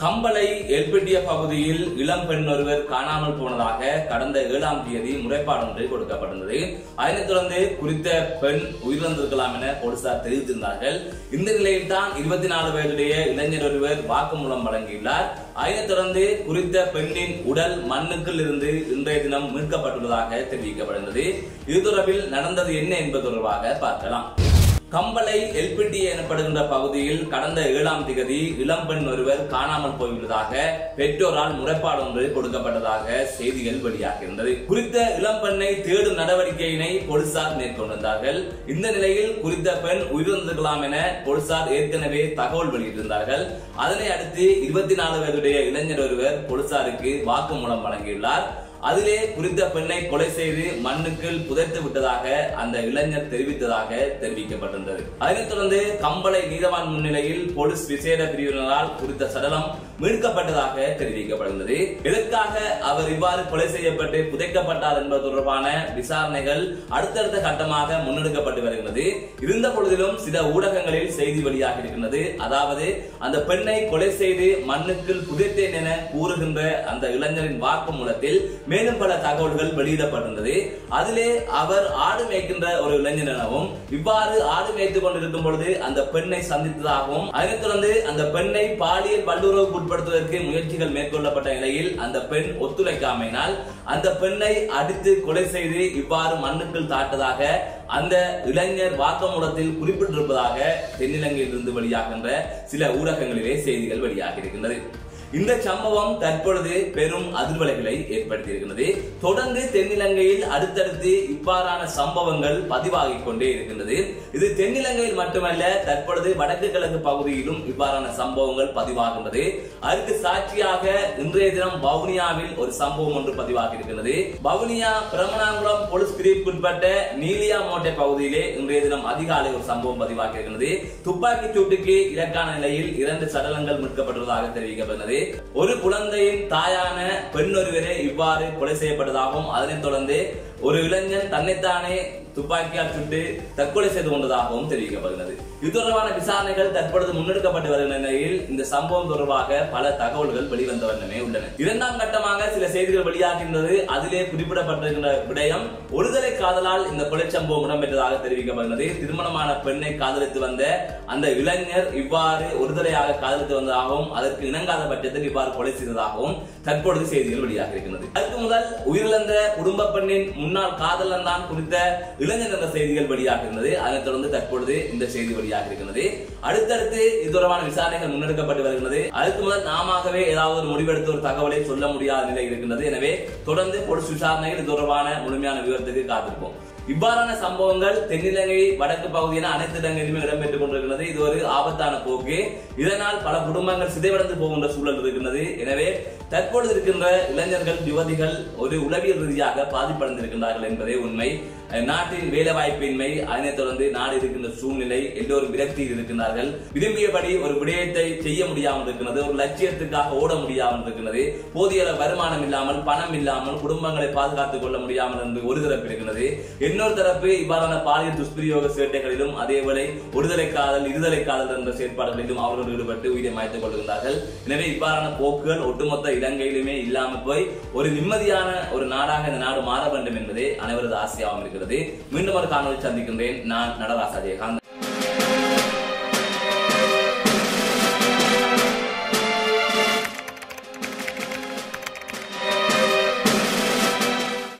கம்பளை எல்பிட்டிய பகுதியில் இளம் பெண் ஒருவர் காணாமல் போனதாக கடந்த ஏழாம் தேதி முறைப்பாடு ஒன்று கொடுக்கப்பட்டிருந்தது அதனைத் தொடர்ந்து குறித்த பெண் உயிரிழந்திருக்கலாம் என போலீசார் தெரிவித்திருந்தார்கள் இந்த நிலையில் தான் இருபத்தி நாலு வயதுடைய இளைஞர் ஒருவர் வாக்குமூலம் வழங்கியுள்ளார் அதனைத் தொடர்ந்து குறித்த பெண்ணின் உடல் மண்ணுக்குள் இருந்து இன்றைய தினம் மீட்கப்பட்டுள்ளதாக தெரிவிக்கப்படுகிறது இது தொடர்பில் நடந்தது என்ன என்பது தொடர்பாக பார்க்கலாம் கம்பளை எல்பிடி எனப்படுகின்ற பகுதியில் கடந்த ஏழாம் திகதி இளம்பெண் ஒருவர் காணாமல் போயுள்ளதாக பெற்றோரால் முறைப்பாடு ஒன்று கொடுக்கப்பட்டதாக செய்திகள் வெளியாகியிருந்தது குறித்த இளம்பெண்ணை தேடும் நடவடிக்கையினை போலீசார் மேற்கொண்டிருந்தார்கள் இந்த நிலையில் குறித்த பெண் உயிரிழந்திருக்கலாம் என போலீசார் ஏற்கனவே தகவல் வெளியிட்டிருந்தார்கள் அதனை அடுத்து இருபத்தி நாலு வயதுடைய இளைஞர் ஒருவர் போலீசாருக்கு வாக்குமூலம் வழங்கியுள்ளார் அதிலே குறித்த பெண்ணை கொலை செய்து மண்ணுக்குள் புதைத்து விட்டதாக அந்த இளைஞர் தெரிவித்ததாக தெரிவிக்கப்பட்டிருந்தது அதனைத் தொடர்ந்து கம்பளை நீதவான் முன்னிலையில் போலீஸ் விசேட பிரிவினரால் குறித்த சடலம் மீட்கப்பட்டதாக தெரிவிக்கப்படுகிறது எதற்காக அவர் இவ்வாறு கொலை செய்யப்பட்டு புதைக்கப்பட்டார் என்பது தொடர்பான விசாரணைகள் அடுத்தடுத்த கட்டமாக முன்னெடுக்கப்பட்டு வருகிறது இருந்த பொழுதிலும் சில ஊடகங்களில் செய்தி வெளியாக இருக்கின்றது அதாவது அந்த பெண்ணை கொலை செய்து மண்ணுக்குள் புதைத்தேன் என கூறுகின்ற அந்த இளைஞரின் வாக்குமூலத்தில் மேலும் பல தகவல்கள் வெளியிடப்பட்டிருந்தது அதிலே அவர் ஆடு மேய்க்கின்ற ஒரு இளைஞர் எனவும் இவ்வாறு ஆடு மேய்த்துக் கொண்டிருக்கும் பொழுது அந்த பெண்ணை சந்தித்ததாகவும் அதனைத் தொடர்ந்து அந்த பெண்ணை பாலியல் வல்லுறவுக்கு உட்படுத்துவதற்கு முயற்சிகள் மேற்கொள்ளப்பட்ட நிலையில் அந்த பெண் ஒத்துழைக்காமையினால் அந்த பெண்ணை அடித்து கொலை செய்து இவ்வாறு மண்ணுக்குள் தாட்டதாக அந்த இளைஞர் வாக்குமூலத்தில் குறிப்பிட்டிருப்பதாக தென்னிலங்கையில் இருந்து வெளியாகின்ற சில ஊடகங்களிலே செய்திகள் வெளியாகி இருக்கின்றது இந்த சம்பவம் தற்பொழுது பெரும் அதிர்வலைகளை ஏற்படுத்தி இருக்கிறது தொடர்ந்து தென்னிலங்கையில் அடுத்தடுத்து இவ்வாறான சம்பவங்கள் பதிவாகிக் கொண்டே இருக்கின்றது இது தென்னிலங்கையில் மட்டுமல்ல தற்பொழுது வடக்கு கிழக்கு பகுதியிலும் இவ்வாறான சம்பவங்கள் பதிவாகின்றது அதற்கு சாட்சியாக இன்றைய தினம் வவுனியாவில் ஒரு சம்பவம் ஒன்று பதிவாகி இருக்கின்றது வவுனியா பிரமணாங்குளம் போலீஸ் பிரிவுக்குட்பட்ட நீலியா மோட்டை பகுதியிலே இன்றைய தினம் அதிகாலை ஒரு சம்பவம் பதிவாகி இருக்கின்றது துப்பாக்கி சூட்டுக்கு இலக்கான நிலையில் இரண்டு சடலங்கள் மீட்கப்பட்டுள்ளதாக தெரிவிக்கப்பட்டது ஒரு குழந்தையின் தாயான பெண் ஒருவரே இவ்வாறு கொலை செய்யப்பட்டதாகவும் அதனைத் தொடர்ந்து ஒரு இளைஞன் தன்னைத்தானே துப்பாக்கியால் சுட்டு தற்கொலை செய்து கொண்டதாகவும் தெரிவிக்கப்படுகிறது இது தொடர்பான விசாரணைகள் தற்பொழுது முன்னெடுக்கப்பட்டு வருகின்ற நிலையில் இந்த சம்பவம் தொடர்பாக பல தகவல்கள் வெளிவந்த வண்ணமே உள்ளன இரண்டாம் கட்டமாக சில செய்திகள் வெளியாகின்றது அதிலே குறிப்பிடப்பட்டிருக்கின்ற விடயம் ஒருதலை காதலால் இந்த கொலை சம்பவம் இடம்பெற்றதாக தெரிவிக்கப்படுகிறது திருமணமான பெண்ணை காதலித்து வந்த அந்த இளைஞர் இவ்வாறு ஒருதலையாக காதலித்து வந்ததாகவும் அதற்கு இணங்காத பட்சத்தில் இவ்வாறு கொலை செய்ததாகவும் தற்பொழுது செய்திகள் வெளியாக இருக்கின்றது அதற்கு முதல் உயிரிழந்த குடும்ப பெண்ணின் முன்னாள் காதலன் தான் குறித்த இளைஞர் என்ற செய்திகள் வெளியாக இருந்தது அதனைத் தொடர்ந்து தற்பொழுது இந்த செய்தி வெளியாக இருக்கிறது அடுத்தடுத்து இது தொடர்பான விசாரணைகள் முன்னெடுக்கப்பட்டு வருகிறது அதுக்கு முதல் நாமவே ஏதாவது ஒரு முடிவெடுத்து ஒரு தகவலை சொல்ல முடியாத நிலை இருக்கின்றது எனவே தொடர்ந்து போலீஸ் விசாரணைகள் இது தொடர்பான முழுமையான விவரத்துக்கு காத்திருப்போம் இவ்வாறான சம்பவங்கள் தென்னிலங்கை வடக்கு பகுதியின அனைத்து இடங்களிலுமே இடம்பெற்றுக் கொண்டிருக்கிறது இது ஒரு ஆபத்தான போக்கு இதனால் பல குடும்பங்கள் சிதைவடைந்து போகின்ற சூழல் இருக்கின்றது எனவே தற்பொழுது இருக்கின்ற இளைஞர்கள் யுவதிகள் ஒரு உளவியல் ரீதியாக பாதிப்படைந்திருக்கின்றார்கள் என்பதே உண்மை நாட்டின் வேலை வாய்ப்பின்மை அதனைத் தொடர்ந்து நாடு இருக்கின்ற சூழ்நிலை எல்லோரும் விரக்தியில் இருக்கின்றார்கள் விரும்பியபடி ஒரு விடயத்தை செய்ய முடியாமல் இருக்கிறது ஒரு லட்சியத்துக்காக ஓட முடியாமல் இருக்கிறது போதிய வருமானம் இல்லாமல் பணம் இல்லாமல் குடும்பங்களை பாதுகாத்துக் கொள்ள முடியாமல் என்று ஒரு தரப்பு இருக்கிறது இன்னொரு தரப்பு இவ்வாறான பாலியல் துஷ்பிரயோக சேட்டைகளிலும் அதேவேளை ஒருதலை காதல் இருதலை காதல் என்ற செயற்பாடுகளிலும் அவர்கள் ஈடுபட்டு உயிரை மாய்த்துக் கொள்கின்றார்கள் எனவே இவ்வாறான போக்குகள் ஒட்டுமொத்த இலங்கையிலுமே இல்லாமல் போய் ஒரு நிம்மதியான ஒரு நாடாக இந்த நாடு மாற வேண்டும் என்பதே அனைவரது ஆசையாகவும் இருக்கிறது மீண்டும் ஒரு காணொலி சந்திக்கின்றேன் நான் நடராசா ஜெயகாந்த்